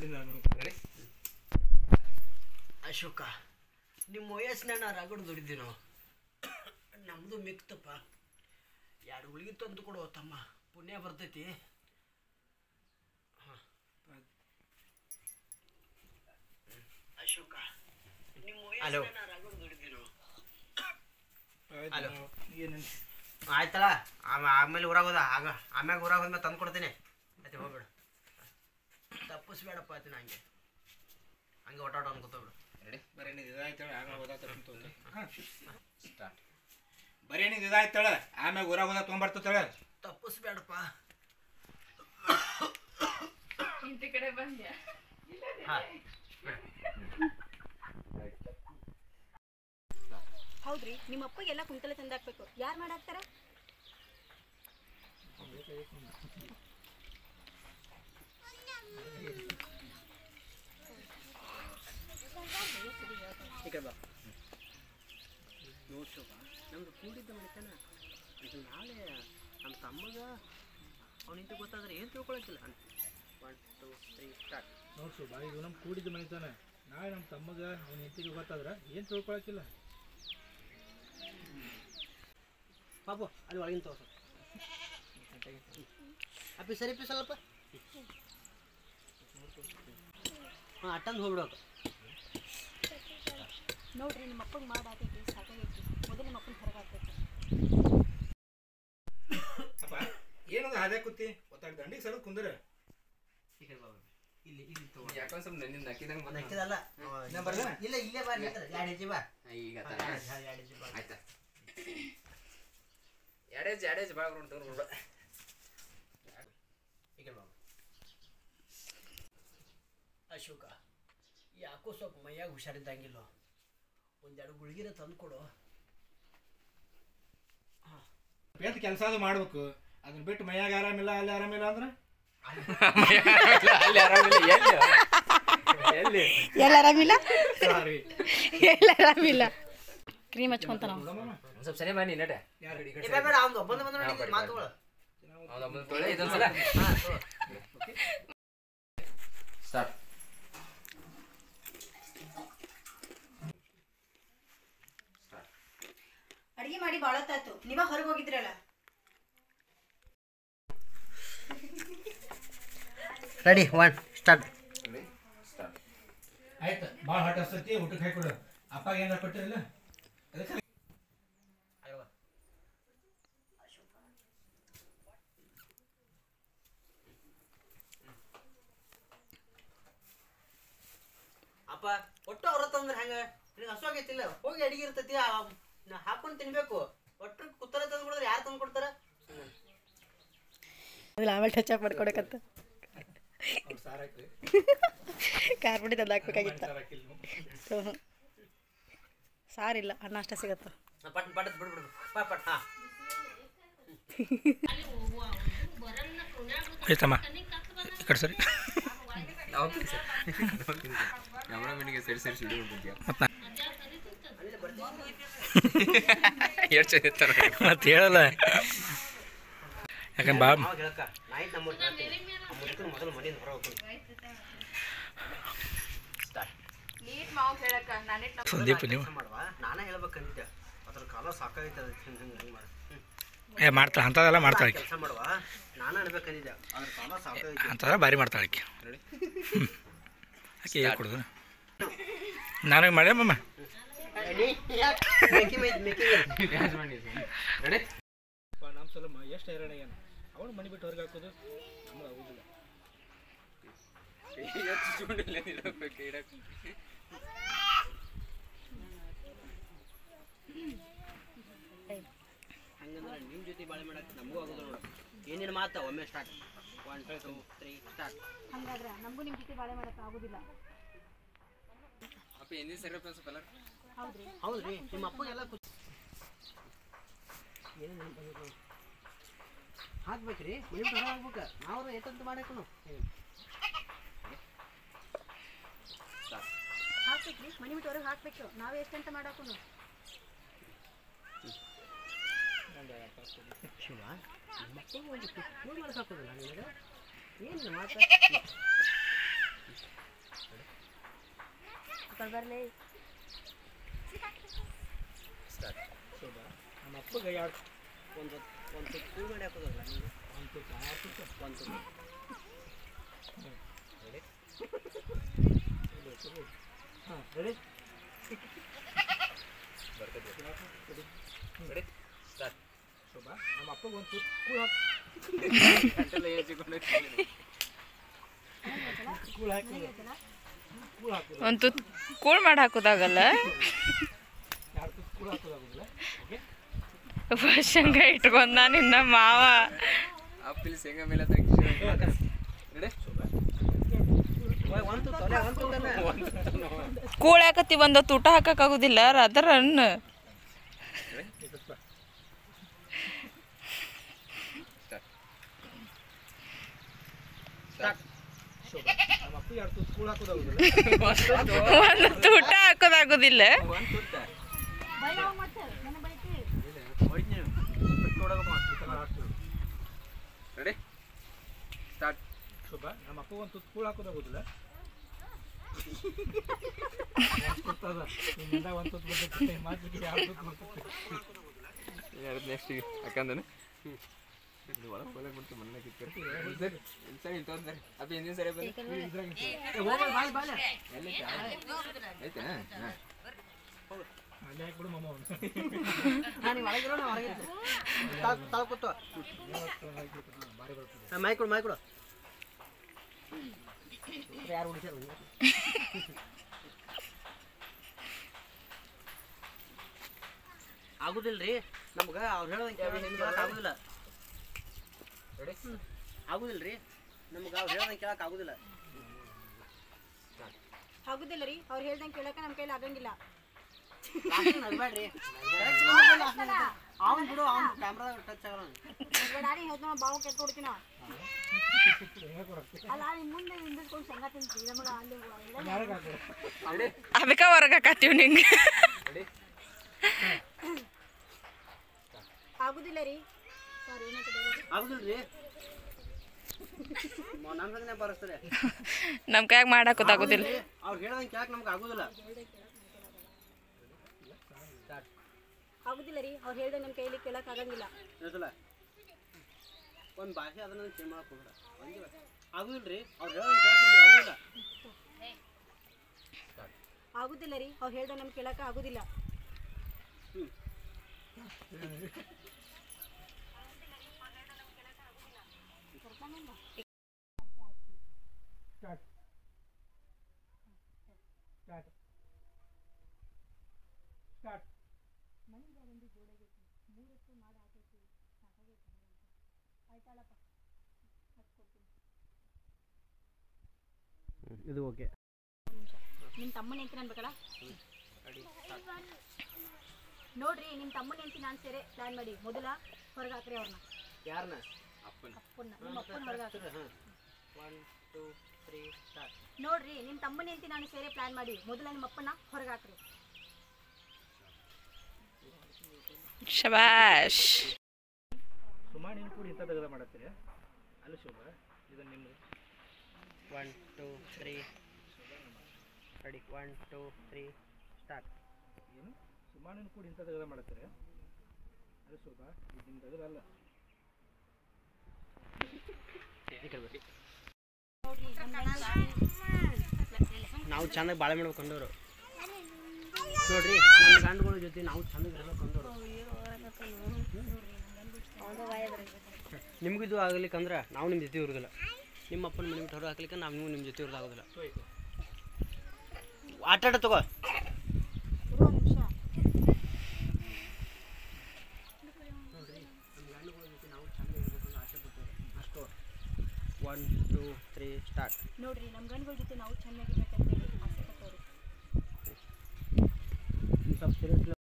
ನೋಡಿ ನಾನು ಅಶೋಕ ನಿಮ್ಮ ವಯಸ್ಸಿನ ರಗಡ್ ದುಡಿದಿ ನಾವು ನಮ್ಮದು ಮಿಕ್ತಪ್ಪ ಎರಡು ಗುಳಿಗೆ ತಂದು ಕೊಡು ತಮ್ಮ ಪುಣ್ಯ ಬರ್ತೈತಿ ಹಾಂ ಅಶೋಕ ನಿಮ್ಮ ವಯಸ್ಸಿನ ರಗಡ್ ದುಡಿದಿ ನಾವು ಹಲೋ. ಏನು ಆಯ್ತಲ್ಲ ಆಮ- ಆಮೇಲೆ ಊರಾಗ ಹೋದ ಆಗ ಆಮ್ಯಾಗ ಊರಾಗ ಹೋದ್ಮೇಲೆ ತಂದು ಕೊಡ್ತೀನಿ ಆಯ್ತು ಹೋಗ್ಬೇಡ ತಪ್ಪಿಸ್ಬೇಡಪ್ಪ ಆಯ್ತು ಹಂಗೆ ಹಂಗೆ ಒಟ್ಟಾಟ ಅನ್ಕೋತಬಿಡು ಬರೀ ನೀನು ಇದಾಯ್ತಾಳೆ ಆಗ ಓದಾತಾಳೆ ಅಂತ ಹೋದ್ರೆ. ಸ್ಟಾರ್ಟ್ ಬರೀ ನೀನು ಇದಾಯ್ತಾಳೆ ಆಮ್ಯಾಗ ಊರಾಗ ಹೋದ ತೊಗೊಂಬರ್ತಾಳೆ ತಪ್ಪಿಸ್ಬೇಡಪ್ಪ ಇಂಟಿ ಕಡೆ ಬಂದ್ಯಾ ಹಾಂ ಹೌದ್ರಿ ನಿಮ್ಮ ಅಪ್ಪಗೆಲ್ಲ ಕುಂತಲೆ ತಂದಾಕ್ಬೇಕು ಯಾರು ಮಾಡಾಕ್ತಾರ ಈ ಕಡೆ ಬಾ ನೋಡ್ಸೋಬ ನಮ್ದು ಕೂಡಿದ್ದ ಮನೆತನ ಇದು ನಾಳೆ ನಮ್ಮ ತಮ್ಮಗ ಅವನಿಂತ ಗೊತ್ತಾದ್ರೆ ಏನು ತಿಳ್ಕೊಳಕ್ಕಿಲ್ಲ ಒನ್ ಟು ತ್ರೀ ಸ್ಟಾರ್ಟ್ ನೋಡ್ಸು ಬಾ ಇದು ನಮ್ಮ ಕೂಡಿದ ಮನೆತಾನೆ ನಾಳೆ ನಮ್ಮ ತಮ್ಮಗ ಅವ್ನ ಹೆಂಡತಿಗೆ ಗೊತ್ತಾದ್ರೆ ಏನು ತಿಳ್ಕೊಳಕ್ಕಿಲ್ಲ ಪಾಪು ಅಲ್ಲಿ ಒಳಗಿನ ತೋರ್ಸು ಅಪ್ಪಿ ಸರಿ ಪಿ ಸ್ವಲ್ಪ ಹಾಂ ಅಟ್ಟಂದು ಹೋಗ್ಬಿಡೋದು ನೋಡ್ರಿ ನಿಮ್ಮ ಅಪ್ಪಗೆ ಮಾಡಾಕೈತಿ ಸಾಕಾಗೈತಿ ಮೊದಲು ನಿಮ್ಮ ಅಪ್ಪನ ಹೊರಗೆ ಹಾಕ್ಬೇಕು ಅಪ್ಪ ಏನದು ಅದೇ ಕೂತಿ ಒತ್ತಾಡಿ ದಂಡಿಗೆ ಸರದ ಕುಂದ್ರ ಈ ಕಡೆ ಬಾ ಬಾಬು. ಇಲ್ಲಿ ಇಲ್ಲಿ ತಗೋ ಯಾಕೊಂದ್ ಸ್ವಲ್ಪ ನೆನ್ನಿಂದ ಹಾಕಿದಂಗೆ ಒಂದು ಹಾಕಿದಲ್ಲ ನಾ ಬರ್ಲಾ? ಇಲ್ಲ ಇಲ್ಲೇ ಬಾ ನಿಂತರ ಎರಡು ಹೆಜ್ಜೆ ಬಾ ಈಗ ಹಾ, ಆತ. ಎರಡು ಹೆಜ್ಜೆ ಬಾ ಆಯ್ತಾ ಎಡೇಜ್ ಎಡೇಜ್ ಭಾಳ ಬರೋಣ ತಗೊಂಡು ಬಿಡ ಈ ಕಡೆ ಬಾ ಅಶೋಕ ಯಾಕೋ ಸ್ವಲ್ಪ ಮೈಯಾಗ ಹುಷಾರಿದ್ದಂಗಿಲ್ಲ ಒಂದೆರಡು ಗುಳಿಗಿನ ತಂದು ಕೊಡು ಪೇತ್ ಕೆಲಸ ಅದು ಮಾಡ್ಬೇಕು ಅದನ್ನ ಬಿಟ್ಟು ಮೈಯಾಗ ಆರಾಮಿಲ್ಲ ಅಲ್ಲಿ ಆರಾಮಿಲ್ಲ ಅಂದ್ರೆ ಅಲ್ಲಿ ಆರಾಮಿಲ್ಲ ಎಲ್ಲಿ ಎಲ್ಲಿ ಎಲ್ಲ ಆರಾಮಿಲ್ಲ ಸಾರಿ ಎಲ್ಲ ಆರಾಮಿಲ್ಲ ಕ್ರೀಮ್ ಹಚ್ಕೊಂತ ನಾವು ಒಂದ್ ಸ್ವಲ್ಪ ಸರಿ ಬನ್ನಿ ನಡೆ ಯಾರು ಈ ಏ, ಕಡೆ ಬೇಡ ಬೇಡ ಅವ್ನು ಒಬ್ಬಂದು ಬಂದು ಹಾ, ನೋಡಿ ಬಡಿ, ಮಾತುಗಳು ಹೌದಾ ಮುಂದೆ ತೊಳೆ ಇದೊಂದ್ಸಲ ಹಾಂ ತಗೋ. ಸ್ಟಾರ್ಟ್ ಅಡಿಗೆ ಮಾಡಿ ಬಾಳತ್ತಾಯ್ತು ನೀವ ಹೊರಗೆ ಹೋಗಿದ್ರಲ್ಲ ರೆಡಿ ಒನ್ ಸ್ಟಾರ್ಟ್ ಸ್ಟಾರ್ಟ್ ಆಯ್ತು ಭಾಳ ಹಟ್ ಹಸ್ತೈತಿ ಊಟಕ್ಕೆ ಹಾಕೊಡು ಅಪ್ಪಾಗ ಏನಾರ ಕೊಟ್ಟಿರಲ್ಲ ಅದಕ್ಕೆ ಅಪ್ಪ ಒಟ್ಟು ಅವ್ರ ತಂದ್ರೆ ಹೆಂಗ ನಿನಗೆ ಹಸು ಆಗೈತಿಲ್ಲ ಹೋಗಿ ಅಡಿಗೆ ಇರ್ತೈತಿ ಆ- ನಾ ಹಾಕೊಂಡು ತಿನ್ಬೇಕು ಒಟ್ಟು ಕುತ್ತರ ತಂದು ಕೊಡಿದ್ರೆ ಯಾರು ತಂದು ಕೊಡ್ತಾರ ಅದ್ರಲ್ಲಿ ಆಮೇಲೆ ಟಚ್ ಅಪ್ ಮಾಡ್ಕೊಡಕತ್ತ ಅವ್ರು ಸಾರು ಹಾಕ್ರಿ ಖಾರ ಪುಡಿ ತಂದು ಹಾಕ್ಬೇಕಾಗಿತ್ತ ಸಾರು ಹಾಕಿಲ್ಲ ನೀವು. ಸಾರಿಲ್ಲ ಅನ್ನ ಅಷ್ಟ ಸಿಗತ್ತ ಪಟ್ ಪಟ್ ಬಿಡ್ಬಿಡು ಪಟ್ ಪಟ್ ಹಾ ಆಯ್ತಮ್ಮ ಈ ಕಡೆ ಸರಿ ನಾವು ಕ್ಯಾಮ್ರಾಮನ್ಗೆ ಸರಿ ಸರಿ ಸಿಡಿ ಮಾಡ್ಬಿಡ್ತೀಯ ಮತ್ತೆ ಎಷ್ಟು ಚಂದ ಇರ್ತಾರೆ ಮತ್ತೆ ಹೇಳಲ್ಲ ಯಾಕಂದ್ರೆ ಬಾ ಅವಾಗ ಹೇಳಕ್ಕ ನೈಟ್ ನಮ್ಮ ಆ ಮುದುಕನ ಮೊದಲು ಮನೆಯಿಂದ ಹೊರ ಹೋಗ್ಕೊಂಡು ಸ್ಟಾರ್ಟ್ ನೀಟ್ ಮಾವು ಹೇಳಕ್ಕ ನಾನಿಟ್ ಸಂದೀಪ್ ನೀವು ಮಾಡುವ ನಾನೇ ಹೇಳ್ಬೇಕಂತಿದ್ದೆ ಅದ್ರ ಕಾಲ ಸಾಕಾಗೈತೆ ಅದಕ್ಕೆ ಹಿಂಗೆ ಹಿಂಗೆ ಹಿಂಗೆ ಮಾಡಿ ಏ ಮಾಡ್ತಾಳೆ ಅಂಥದ್ದೆಲ್ಲ ಮಾಡ್ತಾಳೆ ಆಕಿ ಕೆಲಸ ಮಾಡುವ ನಾನು ಅನ್ಬೇಕಂದಿದ್ದೆ ಅದ್ರ ಕಾಲ ಸಾಕಾಗೈತೆ ಅಂಥದ್ದೆಲ್ಲ ಭಾರಿ ಮಾಡ್ತಾಳೆ ಆಕಿ ಹ್ಞೂ ಆಕಿ ಹೇಗೆ ಕೊಡೋದು ನಾನು ಮಾಡ್ಯಮ್ಮ ಮೇಕಿ ಮೈ ಮೇಕಿ ರೆಡಿ ನಮ್ಮ ಸಲ ಎಷ್ಟು ಹೈರಾಣ ಏನು ಅವನು ಮನೆ ಬಿಟ್ಟು ಹೊರಗೆ ಹಾಕೋದು ನಮ್ಗೆ ಆಗೋದಿಲ್ಲ ಹಂಗಂದ್ರೆ ನಿಮ್ಮ ಜೊತೆ ಬಾಳೆ ಮಾಡಕ್ಕೆ ನಮಗೂ ಆಗೋದು ನೋಡು ಏನೇನು ಮಾತಾ ಒಮ್ಮೆ start one two three start ಹಂಗಾದ್ರೆ ನಮಗೂ ನಿಮ್ಮ ಜೊತೆ ಬಾಳೆ ಮಾಡಕ್ಕೆ ಆಗೋದಿಲ್ಲ ಅಪ್ಪ ಎಂದಿನ ಸರಿ ಸ್ವಲ್ಪ ಎಲ್ಲ ಹೌದ್ರಿ ಹೌದ್ರಿ ನಿಮ್ಮ ಅಪ್ಪಗೆಲ್ಲ ಕುಚ್ ಏನು ನೆನಪು ಹಾಕ್ಬೇಕ್ರಿ ಮನೆ ಹೊರ ಹಾಕ್ಬೇಕು ನಾವು ಎಷ್ಟಂತ ಮಾಡಕ್ಕೂ ಹಾಕ್ಬೇಕ್ರಿ ಮನೆ ಬಿಟ್ಟು ಹೊರಗೆ ಹಾಕ್ಬೇಕು ನಾವೇ ಎಷ್ಟಂತ ಮಾಡಾಕು ಶಿವ ಮಕ್ಕಳು ಒಂದು ನೋಡಿ ಮಾಡಕ್ಕೆ ಹಾಕೋದಿಲ್ಲ ನಿನಗೆ ಏನು ಮಾತಾ ಬರ್ಬರ್ಲಿ ಶೋಭಾ ನಮ್ಮ ಅಪ್ಪಗೆ ಎರಡು ಒಂದು ಒಂದು ತುತ್ತು ಕೂಳ್ ಮಾಡಿ ಹಾಕೋದಲ್ಲ ನೀವು ಒಂದು ತುತ್ತು ಎರಡು ತುತ್ತು ಒಂದು ತುತ್ತು ಹಾಂ ರೆಡಿ ಶೋಭಾ ನಮ್ಮ ಅಪ್ಪಗೆ ಒಂದು ತುತ್ತು ಕೂಳ್ ಹಾಕಿ ಕೂಳ್ ಹಾಕಿ ಕೂಳ್ ಹಾಕೋದು ಒಂದು ತುತ್ತು ಕೂಳ್ ಮಾಡಿ ಹಾಕೋದಾಗಲ್ಲ ಎರಡು ತುತ್ತು ಕೂಳ್ ಹಾಕೋದಾಗೋದಿಲ್ಲ ಓಕೆ ವರ್ಷಂಗ ಇಟ್ಕೊಂಡ ನಿನ್ನ ಮಾವ ಆಪಿಲ್ ಶೇಂಗಾ ಮೇಲೆ ರೆಡಿ ಒಂದು ತುತ್ತು ಅಲ್ಲೇ ಒಂದು ತುತ್ತನ್ನ ಕೂಳ್ ಹಾಕತಿ ಒಂದೊತ್ತು ಊಟ ಹಾಕಕ್ಕಾಗೋದಿಲ್ಲ ಅದರ ಅನ್ನ ಶೋಭಾ ನಮ್ಮ ಅಪ್ಪಗೆ ಎರಡು ತುತ್ತು ಕೂಳ್ ಹಾಕೋದಾಗೋದಿಲ್ಲ ಒಂದೊತ್ತು ಊಟ ಹಾಕೋದಾಗೋದಿಲ್ಲ ಒಂದು ತುತ್ತ ಬೈಲಾವ್ ಮತ್ತೆ ನನ್ನ ಬೈತಿ ಹೊಡಿತೀನಿ ಬಿಟ್ಟು ನೋಡೋಕೆ ಮಾಡ್ತೀನಿ ರೆಡಿ ಸ್ಟಾರ್ಟ್ ಶೋಭಾ ನಮ್ಮ ಅಪ್ಪ ಒಂದು ತುತ್ತು ಕೂಳ್ ಹಾಕೋದಾಗೋದಿಲ್ಲ ಗೊತ್ತದ ನಿಮ್ಮಿಂದ ಒಂದು ತುತ್ತು ಬಂದಿರ್ತೀನಿ ಮಾತಿಗೆ ಎರಡು ತುತ್ತು ಬರ್ತೈತೆ ಯಾರು ನೆಕ್ಸ್ಟ್ ಯಾಕಂದ್ರೆ ಇದು ಒಳಗೆ ಒಳಗೆ ಬಿಡ್ತು ಮನೆ ಕಿತ್ತಾರೆ ಸರಿ ಇಲ್ಲಿ ತೊಂದರೆ ಅಪ್ಪ ಹಿಂದಿನ ಸರಿ ಬಂದು ಎಲ್ಲಿ ಆಯ್ತಾ ಹಾಂ ಅಲ್ಲೇ ಹಾಕ್ಬಿಡು ಮಮ್ಮ ಒಂದು ನಾನು ಒಳಗಿರೋಣ ಹೊರಗೆ ತಾವು ಕೂತು ಮೈ ಕೊಡು ಮೈ ಕೊಡು ಯಾರು ಹುಡುಕ್ಯಾರ ಆಗುದಿಲ್ರಿ ನಮ್ಗೆ ಅವ್ರು ಹೇಳೋದಂಗೆ ಕೇಳಕ್ ಆಗುದಿಲ್ಲ ರೆಡಿ ಆಗುದಿಲ್ರಿ ನಮ್ಗೆ ಅವ್ರು ಹೇಳೋದಂಗೆ ಕೇಳಕ್ ಆಗುದಿಲ್ಲ ಆಗುದಿಲ್ಲ ರೀ ಅವ್ರು ಹೇಳ್ದಂಗೆ ಕೇಳಕ ನಮ್ಮ ಕೈಲಿ ಆಗಂಗಿಲ್ಲ ನಡ್ಬೇಡ್ರಿ ಅವ್ನು ಬಿಡು ಅವ್ನು ಕ್ಯಾಮ್ರಾದಾಗ ಟಚ್ ಆಗಲ್ಲ ಗಾಡಿ ಹೇಳ್ದ ಬಾವು ಕೆಟ್ಟ ಹೊಡ್ತೀನ ಅಲ್ಲ ನಿಮ್ ಮುಂದೆ ಹಿಂದಿಸ್ಕೊಂಡು ಶೇಂಗಾ ತಿಂತೀವಿ ನಮಗ ಅಲ್ಲಿ ಎಲ್ಲ ಅದಕ್ಕೆ ಹೊರಗೆ ಹಾಕತ್ತೀವಿ ನಿಂಗೆ ರೆಡಿ ಆಗುದಿಲ್ಲ ರೀ ಸಾರಿ ಏನಂತ ಆಗುದಿಲ್ರಿ ನನ್ನ ಸಂಗನೆ ಬರಸ್ತಾರೆ ನಮ್ಮ ಕೈಯಾಗ ಮಾಡಾಕೋದಾಗೋದಿಲ್ಲ ಅವ್ರು ಹೇಳ್ದಂಗೆ ಕೇಳಕ್ ನಮ್ಗೆ ಆಗುದಿಲ್ಲ ಆಗುದಿಲ್ಲ ರೀ ಅವ್ರು ಹೇಳ್ದಂಗೆ ನಮ್ಮ ಕೈಲಿ ಕೇಳಕ್ ಆಗಂಗಿಲ್ಲ ಹೇಳ್ತಲ್ಲ ಒಂದು ಭಾಷೆ ಅದನ್ನ ಚೇಂಜ್ ಮಾಡಕ್ ಹೋಗ್ಬೇಡ ಒಂದೇ ಭಾಷೆ. ಆಗುದಿಲ್ರಿ ಅವ್ರು ಹೇಳ್ದಂಗೆ ಕೇಳಕ್ ನಮ್ಗೆ ಆಗುದಿಲ್ಲ ಆಗುದಿಲ್ಲ ರೀ ಅವ್ರು ಹೇಳ್ದಂಗೆ ನಮ್ಗೆ ಕೇಳಕ ಆಗುದಿಲ್ಲ ಸ್ಟಾರ್ಟ್ ಸ್ಟಾರ್ಟ್ ಸ್ಟಾರ್ಟ್ ಇದು ಓಕೆ ನಿಮ್ಮ ತಮ್ಮನ ಹೆಂಡತಿ ಅನ್ಬೇಕಲ್ಲ ನೋಡ್ರಿ ನಿಮ್ಮ ತಮ್ಮನ ಹೆಂಡತಿ ನಾನು ಸೇರೆ ಪ್ಲಾನ್ ಮಾಡಿ ಮೊದಲ ಹೊರಗೆ ಹಾಕ್ರಿ ಅವ್ರನ್ನ ಯಾರನ್ನ ಅಪ್ಪನ ಅಪ್ಪನ್ನ ನಿಮ್ಮ ಅಪ್ಪನ ಹೊರಗೆ ಹಾಕ್ರಿ ಹಾಂ ಒನ್ ಟೂ ತ್ರೀ ಸ್ಟಾರ್ಟ್ ನೋಡ್ರಿ ನಿಮ್ಮ ತಮ್ಮನ ಹೆಂಡತಿ ನಾನು ಸೇರೆ ಪ್ಲಾನ್ ಮಾಡಿ ಮೊದಲ ನಿಮ್ಮ ಅಪ್ಪನ ಹೊರಗೆ ಹಾಕ್ರಿ ಶಬಾಷ್ ಸುಮಾ ನೀನು ಕೂಡ ಇಂಥ ತೆಗೆದ ಮಾಡತ್ತೀರಿ ಅಲ್ಲ ಶೋಭಾ ಇದು ನಿಮ್ಮದು one two three ready one two three start ಏನು ಸುಮಾ ನೀನು ಕೂಡ ಇಂಥ ತೆಗೆದ ಮಾಡತ್ತೀರಿ ಅಲ್ಲ ಶೋಭಾ ಇದು ನಿಮ್ಮ ತೆಗೆದಲ್ಲ ನಾವು ಚೆನ್ನಾಗಿ ಬಾಳೆ ಮಾಡ್ಬೇಕು ಅಂದವರು ನೋಡ್ರಿ ನಮ್ಮ ಗಂಡುಗಳ ಜೊತೆ ನಾವು ಚೆನ್ನಾಗಿ ಇರ್ಬೇಕು ಅಂದವರು ನಿಮಗೂ ಇದು ಆಗ್ಲಿಕ್ಕಂದ್ರೆ ನಾವು ನಿಮ್ಮ ಜೊತೆ ಇರೋದಿಲ್ಲ ನಿಮ್ಮ ಅಪ್ಪನ ಮನೆ ಬಿಟ್ಟು ಹೊರ ಹಾಕ್ಲಿಕ್ಕೆ ನಾವು ನೀವು ನಿಮ್ಮ ಜೊತೆ ಇರೋದು ಆಗೋದಿಲ್ಲ ಆಟ ಆಡ ತಗೋ ಇರೋ ನಿಮಿಷ ಒನ್ ಟೂ ತ್ರೀ ಸ್ಟಾರ್ಟ್ ನೋಡ್ರಿ ನಮ್ಮ ಗಂಡುಗಳ ಜೊತೆ ನಾವು ಚೆನ್ನಾಗಿರ್ಬೇಕಂತ ಹೇಳಿ ಆಸೆ ಪಟ್ಟವ್ರು ಸ್ವಲ್ಪ ಸೀರಿಯಸ್